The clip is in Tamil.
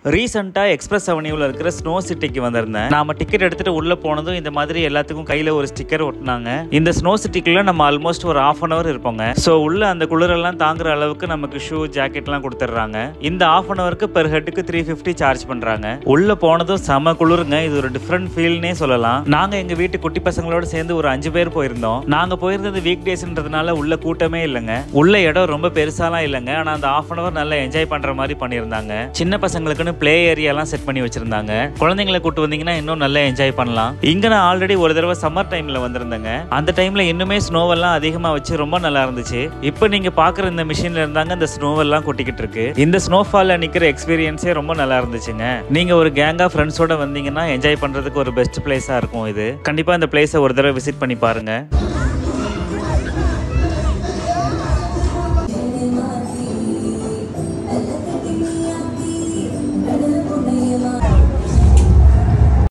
ரீசெண்டாக எக்ஸ்பிரஸ் அவென்யூவில் இருக்கிற ஸ்னோ சிட்டிக்கு வந்திருந்தேன் நாம டிக்கெட் எடுத்துட்டு உள்ள போனதும் இந்த மாதிரி எல்லாத்துக்கும் கையில ஒரு ஸ்டிக்கர் ஒட்டினாங்க இந்த ஸ்னோ சிட்டிக்குள்ள நம்ம ஆல்மோஸ்ட் ஒரு ஆஃப் அன் அவர் இருப்போங்க ஸோ உள்ள அந்த குளிரெல்லாம் தாங்குற அளவுக்கு நமக்கு ஷூ ஜாக்கெட்லாம் கொடுத்துட்றாங்க இந்த ஆஃப் அன் அவருக்கு பெர் ஹெட்டுக்கு த்ரீ ஃபிஃப்டி சார்ஜ் பண்றாங்க உள்ள போனதும் செம குளிருங்க இது ஒரு டிஃப்ரெண்ட் ஃபீல்னே சொல்லலாம் நாங்க எங்க வீட்டு குட்டி பசங்களோட சேர்ந்து ஒரு அஞ்சு பேர் போயிருந்தோம் நாங்க போயிருந்தது வீக் டேஸ்ன்றதுனால உள்ள கூட்டமே இல்லைங்க உள்ள இடம் ரொம்ப பெருசாலாம் இல்லைங்க ஆனா அந்த ஆஃப் அன் அவர் நல்லா என்ஜாய் பண்ற மாதிரி பண்ணியிருந்தாங்க சின்ன பசங்களுக்குன்னு ப்ளே ஏரியாலாம் செட் பண்ணி வச்சிருந்தாங்க குழந்தைங்களை கூட்டு வந்தீங்கன்னா இன்னும் நல்லா என்ஜாய் பண்ணலாம் இங்க நான் ஆல்ரெடி ஒரு தடவை சம்மர் டைம்ல வந்திருந்தேங்க அந்த டைம்ல இன்னுமே ஸ்னோவெல்லாம் அதிகமா வச்சு ரொம்ப நல்லா இருந்துச்சு இப்போ நீங்க பாக்குற இந்த மிஷின்ல இருந்தாங்க இந்த ஸ்னோவெல்லாம் கொட்டிக்கிட்டு இருக்கு இந்த ஸ்னோஃபால்ல நிக்கிற எக்ஸ்பீரியன்ஸே ரொம்ப நல்லா இருந்துச்சுங்க நீங்க ஒரு கேங்கா ஃப்ரெண்ட்ஸோட வந்தீங்கன்னா என்ஜாய் பண்றதுக்கு ஒரு பெஸ்ட் பிளேஸா இருக்கும் இது கண்டிப்பா இந்த பிளேஸை ஒரு தடவை விசிட் பண்ணி பாருங்க